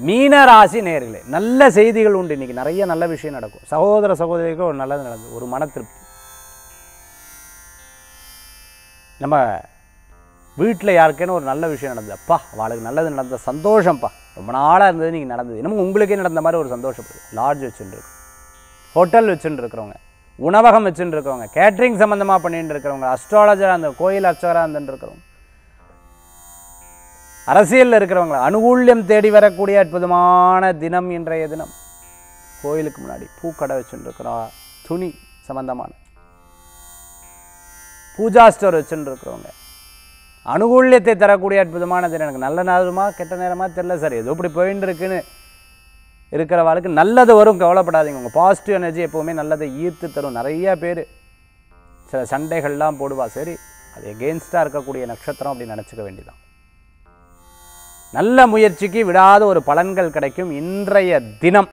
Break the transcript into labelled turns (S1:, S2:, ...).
S1: மீன ராசி நேர்களே நல்ல செய்திகள் உண்டு இன்னைக்கு நிறைய நல்ல விஷயம் நடக்கும் சகோதர சகோதரிக்கு ஒரு நல்லது நடந்தது ஒரு மன திருப்தி நம்ம வீட்டில் யாருக்கேன்னு ஒரு நல்ல விஷயம் நடந்தது அப்பா அவளுக்கு நல்லது நடந்த சந்தோஷம்ப்பா ரொம்ப நாளாக இருந்தது நீங்கள் நடந்தது இன்னமும் உங்களுக்கே நடந்த மாதிரி ஒரு சந்தோஷப்படுது லாட்ஜ் வச்சுட்டு இருக்கோம் ஹோட்டல் வச்சுட்டு இருக்கிறவங்க உணவகம் வச்சுட்டு இருக்கிறவங்க கேட்ரிங் சம்மந்தமாக பண்ணிட்டு இருக்கிறவங்க அஸ்ட்ராலஜர் அந்த கோயில் அர்ச்சகராக இருந்துட்டு இருக்கிறவங்க அரசியலில் இருக்கிறவங்க அனுகூல்யம் தேடி வரக்கூடிய அற்புதமான தினம் இன்றைய தினம் கோயிலுக்கு முன்னாடி பூக்கடை வச்சுட்டு இருக்கிறோம் துணி சம்பந்தமான பூஜா ஸ்டோர் வச்சுட்டு இருக்கிறவங்க அனுகூல்யத்தை தரக்கூடிய அற்புதமான தினம் எனக்கு நல்ல நேரமா கெட்ட நேரமா தெரியல சார் ஏதோ இப்படி போயின்னு இருக்குன்னு இருக்கிறவாளுக்கு நல்லது வரும் கவலைப்படாதீங்க உங்கள் பாசிட்டிவ் எனர்ஜி எப்போவுமே நல்லதை ஈர்த்து தரும் நிறைய பேர் சில சண்டைகள்லாம் போடுவா சரி அது எகெயின்ஸ்டாக இருக்கக்கூடிய நட்சத்திரம் அப்படி நினச்சிக்க வேண்டியதான் நல்ல முயற்சிக்கு விடாத ஒரு பலன்கள் கிடைக்கும் இன்றைய தினம்